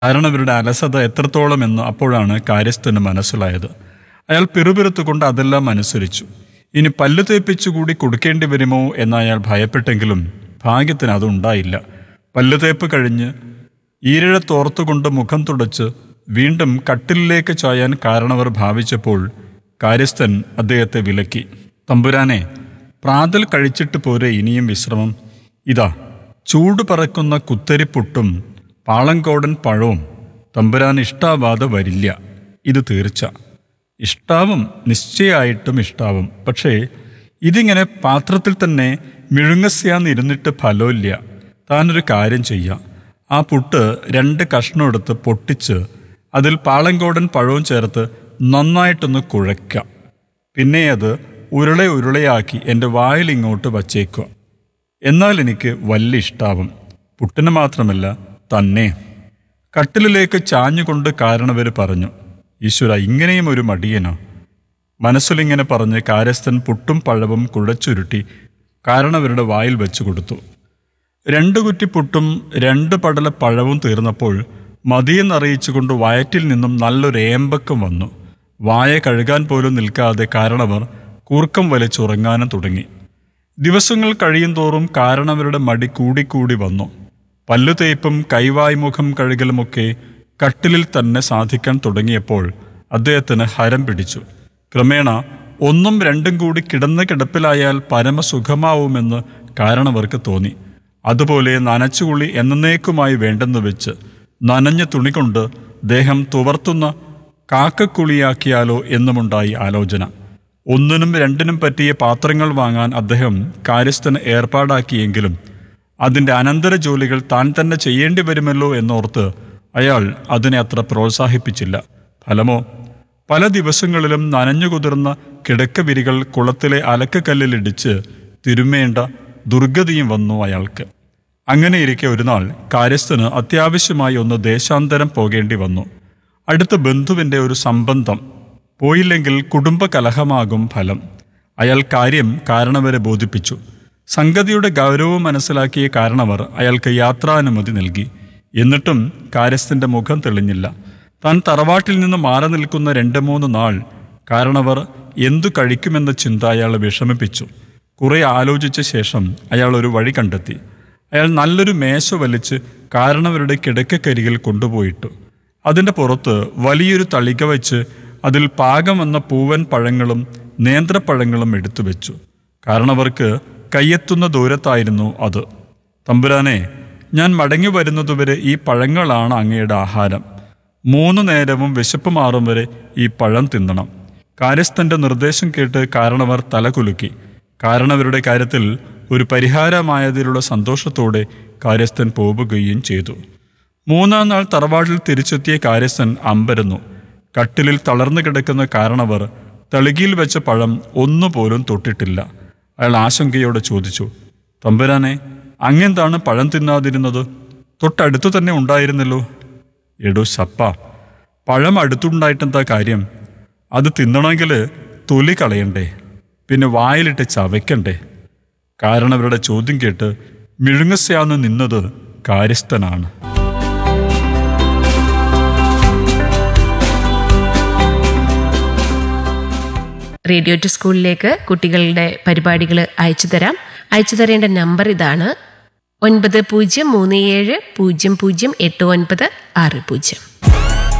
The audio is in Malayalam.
കാരണവരുടെ അലസത എത്രത്തോളം എന്ന് അപ്പോഴാണ് കാര്യസ്ഥന് മനസ്സിലായത് അയാൾ പിറുപിറുത്തുകൊണ്ട് അതെല്ലാം അനുസരിച്ചു ഇനി പല്ലു തേപ്പിച്ചുകൂടി കൊടുക്കേണ്ടി വരുമോ എന്ന് അയാൾ ഭയപ്പെട്ടെങ്കിലും ഭാഗ്യത്തിന് അതുണ്ടായില്ല പല്ലു തേപ്പ് കഴിഞ്ഞ് ഈരിഴത്തോർത്തുകൊണ്ട് മുഖം തുടച്ച് വീണ്ടും കട്ടിലിലേക്ക് ചായാൻ കാരണവർ ഭാവിച്ചപ്പോൾ കാര്യസ്ഥൻ അദ്ദേഹത്തെ വിലക്കി തമ്പുരാനെ പ്രാതൽ കഴിച്ചിട്ട് പോരെ ഇനിയും വിശ്രമം ഇതാ ചൂട് പറക്കുന്ന കുത്തരിപ്പുട്ടും പാളങ്കോടൻ പഴവും തമ്പുരാൻ ഇഷ്ടാവാതെ വരില്ല ഇത് തീർച്ച ഇഷ്ടാവും നിശ്ചയമായിട്ടും ഇഷ്ടാവും പക്ഷേ ഇതിങ്ങനെ പാത്രത്തിൽ തന്നെ മിഴുങ്ങസ്യാന്നിരുന്നിട്ട് ഫലമില്ല താനൊരു കാര്യം ചെയ്യാം ആ പുട്ട് രണ്ട് കഷ്ണം എടുത്ത് പൊട്ടിച്ച് അതിൽ പാളങ്കോടൻ പഴവും ചേർത്ത് നന്നായിട്ടൊന്ന് കുഴയ്ക്കാം പിന്നെ അത് ഉരുളെ ഉരുളയാക്കി എൻ്റെ വായിൽ ഇങ്ങോട്ട് വച്ചേക്കുക എന്നാൽ എനിക്ക് വല്ല ഇഷ്ടാവും പുട്ടിന് മാത്രമല്ല തന്നെ കട്ടിലിലേക്ക് ചാഞ്ഞുകൊണ്ട് കാരണവർ പറഞ്ഞു ഈശ്വര ഇങ്ങനെയും ഒരു മടിയനോ മനസ്സിലിങ്ങനെ പറഞ്ഞ് കാര്യസ്ഥൻ പുട്ടും പഴവും കുഴച്ചുരുട്ടി കാരണവരുടെ വായിൽ വെച്ചു കൊടുത്തു രണ്ട് കുറ്റി പുട്ടും രണ്ട് പടല പഴവും തീർന്നപ്പോൾ മതിയെന്നറിയിച്ചുകൊണ്ട് വയറ്റിൽ നിന്നും നല്ലൊരു ഏമ്പക്കം വന്നു വായ കഴുകാൻ പോലും നിൽക്കാതെ കാരണവർ കൂർക്കം വലിച്ചുറങ്ങാനും തുടങ്ങി ദിവസങ്ങൾ കഴിയും തോറും കാരണവരുടെ മടി കൂടിക്കൂടി വന്നു പല്ലുതേപ്പും കൈവായ്മുഖം കഴുകലുമൊക്കെ കട്ടിലിൽ തന്നെ സാധിക്കാൻ തുടങ്ങിയപ്പോൾ അദ്ദേഹത്തിന് ഹരം പിടിച്ചു ക്രമേണ ഒന്നും രണ്ടും കൂടി കിടന്ന കിടപ്പിലായാൽ പരമസുഖമാവുമെന്ന് കാരണവർക്ക് തോന്നി അതുപോലെ നനച്ചുകുളി എന്നേക്കുമായി വേണ്ടെന്ന് വെച്ച് നനഞ്ഞ തുണി കൊണ്ട് ദേഹം തുവർത്തുന്ന കാക്കക്കുളിയാക്കിയാലോ എന്നുമുണ്ടായി ആലോചന ഒന്നിനും രണ്ടിനും പറ്റിയ പാത്രങ്ങൾ വാങ്ങാൻ അദ്ദേഹം കാര്യസ്ഥന് ഏർപ്പാടാക്കിയെങ്കിലും അതിൻ്റെ അനന്തര ജോലികൾ താൻ തന്നെ ചെയ്യേണ്ടി വരുമല്ലോ എന്നോർത്ത് അയാൾ അതിനെ അത്ര പ്രോത്സാഹിപ്പിച്ചില്ല ഫലമോ പല ദിവസങ്ങളിലും നനഞ്ഞു കുതിർന്ന കിടക്കവിരികൾ കുളത്തിലെ അലക്കക്കല്ലിലിടിച്ച് തിരുമേണ്ട ദുർഗതിയും വന്നു അയാൾക്ക് അങ്ങനെയിരിക്കെ ഒരു നാൾ കാര്യസ്ഥന് അത്യാവശ്യമായി ഒന്ന് ദേശാന്തരം പോകേണ്ടി വന്നു അടുത്ത ബന്ധുവിൻ്റെ ഒരു സംബന്ധം പോയില്ലെങ്കിൽ കുടുംബ കലഹമാകും ഫലം അയാൾ കാര്യം കാരണവരെ ബോധിപ്പിച്ചു സംഗതിയുടെ ഗൗരവം മനസ്സിലാക്കിയ കാരണവർ അയാൾക്ക് യാത്രാനുമതി നൽകി എന്നിട്ടും കാര്യസ്ഥന്റെ മുഖം തെളിഞ്ഞില്ല താൻ തറവാട്ടിൽ നിന്ന് മാറി നിൽക്കുന്ന രണ്ട് മൂന്ന് നാൾ കാരണവർ എന്തു കഴിക്കുമെന്ന ചിന്ത അയാളെ വിഷമിപ്പിച്ചു കുറെ ആലോചിച്ച ശേഷം അയാൾ ഒരു വഴി കണ്ടെത്തി അയാൾ നല്ലൊരു മേശ വലിച്ച് കാരണവരുടെ കിടക്കക്കരികിൽ കൊണ്ടുപോയിട്ടു അതിൻ്റെ പുറത്ത് വലിയൊരു തളിക വെച്ച് അതിൽ പാകം വന്ന പൂവൻ പഴങ്ങളും നേന്ത്രപ്പഴങ്ങളും എടുത്തു വെച്ചു കാരണവർക്ക് കയ്യെത്തുന്ന ദൂരത്തായിരുന്നു അത് തമ്പുരാനെ ഞാൻ മടങ്ങി വരുന്നതുവരെ ഈ പഴങ്ങളാണ് അങ്ങയുടെ ആഹാരം മൂന്ന് നേരവും വിശപ്പ് മാറും വരെ ഈ പഴം തിന്നണം കാര്യസ്ഥന്റെ നിർദ്ദേശം കേട്ട് കാരണവർ തലകുലുക്കി കാരണവരുടെ കാര്യത്തിൽ ഒരു പരിഹാരമായതിലുള്ള സന്തോഷത്തോടെ കാര്യസ്ഥൻ പോവുകയും ചെയ്തു മൂന്നാം നാൾ തറവാട്ടിൽ തിരിച്ചെത്തിയ കാര്യസ്ഥൻ അമ്പരന്നു കട്ടിലിൽ തളർന്നു കിടക്കുന്ന കാരണവർ തളികയിൽ വെച്ച പഴം ഒന്നുപോലും തൊട്ടിട്ടില്ല അയാൾ ആശങ്കയോടെ ചോദിച്ചു തമ്പുരാനെ അങ്ങെന്താണ് പഴം തിന്നാതിരുന്നത് തൊട്ടടുത്തു തന്നെ ഉണ്ടായിരുന്നല്ലോ എടോ സപ്പ പഴം അടുത്തുണ്ടായിട്ടെന്താ കാര്യം അത് തിന്നണമെങ്കിൽ തൊലി കളയണ്ടേ പിന്നെ വായിലിട്ട് ചവയ്ക്കണ്ടേ കാരണവരുടെ ചോദ്യം കേട്ട് മിഴുങ്ങസ്യാന്ന് നിന്നത് കാര്യസ്ഥനാണ് റേഡിയോ ടു സ്കൂളിലേക്ക് കുട്ടികളുടെ പരിപാടികൾ അയച്ചു തരാം അയച്ചു തരേണ്ട നമ്പർ ഇതാണ് ഒൻപത് പൂജ്യം മൂന്ന് ഏഴ് പൂജ്യം പൂജ്യം എട്ട് ഒൻപത് ആറ് പൂജ്യം